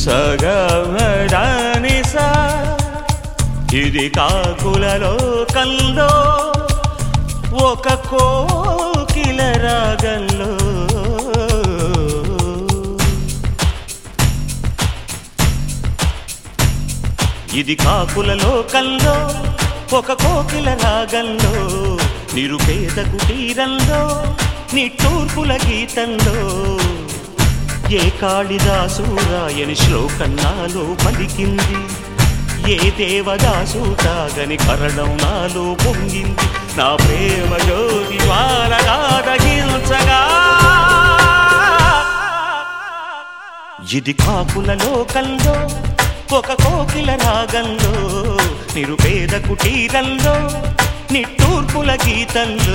సగమదాని సా ఇది కాకులలో కల్లో ఒక కోకిల రాగంలో ఇది కాకులలో కల్లో ఒక కోకిల రాగంలో నిరుపేద కుటీరంలో నిట్టూర్పుల గీతంలో ఏ కాళిదాసు రాయని శ్లోకం నాలో పలికింది ఏ దేవదాసు తాగని కరణం నాలో పొంగింది నా ప్రేమ జ్యోతి జ్వాలగా దహించగా ఇది కాకుల లోకంలో ఒక కోకిల రాగంలో నిరుపేద కుటీరంలో నిట్టూర్పుల గీతంలో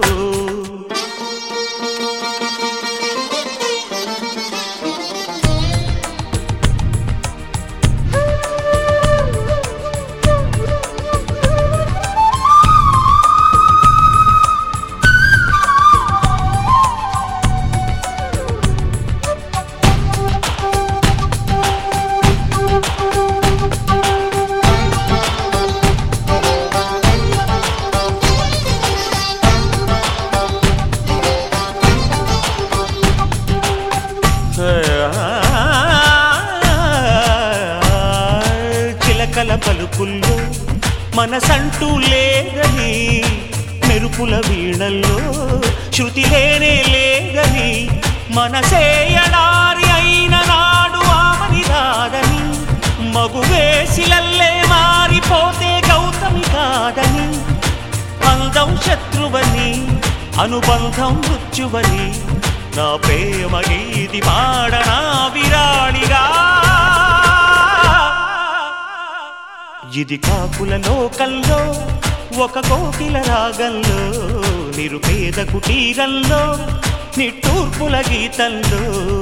చిలకల పలుకుల్లో మనసంటూ లేదని మెరుపుల వీణల్లో శృతి లేనే లేదని మనసేయడారి అయిన నాడు ఆమని రాదని మగువేసిలల్లే మారిపోతే గౌతమి కాదని అందం శత్రువని అనుబంధం మృత్యువని నా ప్రేమ గీతి పాడనా విరాళిగా ఇది కాకుల లోకంలో ఒక కోకిల రాగంలో నిరుపేద కుటీరంలో నిట్టూర్పుల గీతంలో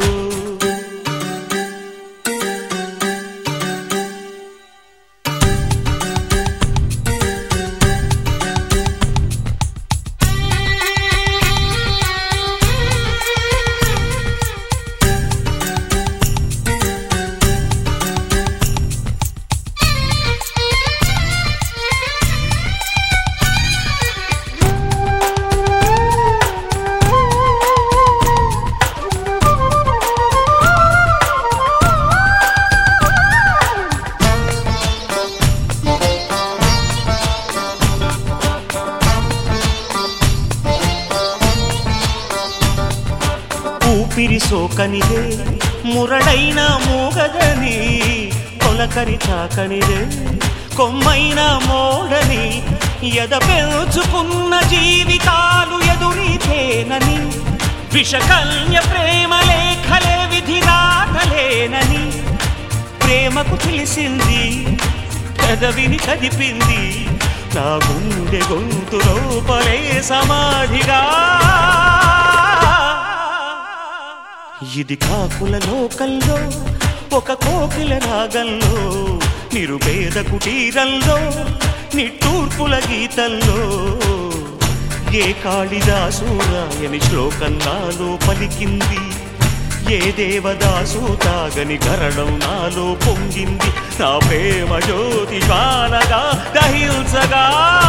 ఊపిరి సోకనిదే మురడైన మూగదని కొలకరి తాకనిదే కొమ్మైన మోడని ఎద పెంచుకున్న జీవితాలు ఎదురీతేనని విషకల్య ప్రేమ లేఖలే విధి రాగలేనని ప్రేమకు తెలిసింది పెదవిని కదిపింది నా గుండె గొంతు లోపలే సమాధిగా ఇది కాకుల లోకంలో ఒక కోకిల రాగంలో నిరుపేద కుటీరంలో నిట్టూర్పుల గీతంలో ఏ కాళిదాసు రాయని శ్లోకం నాలో పలికింది ఏ దేవదాసు తాగని కరణం నాలో పొంగింది నా ప్రేమ జ్యోతి జ్వాలగా దహించగా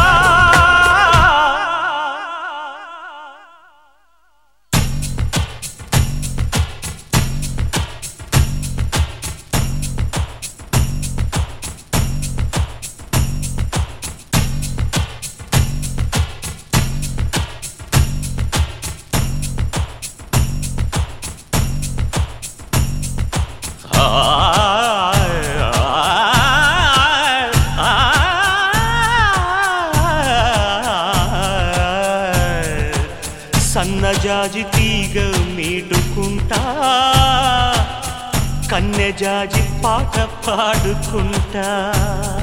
సన్నజాజి తీగ మీటుకుంటా కన్నెజాజి పాట పాడుకుంటా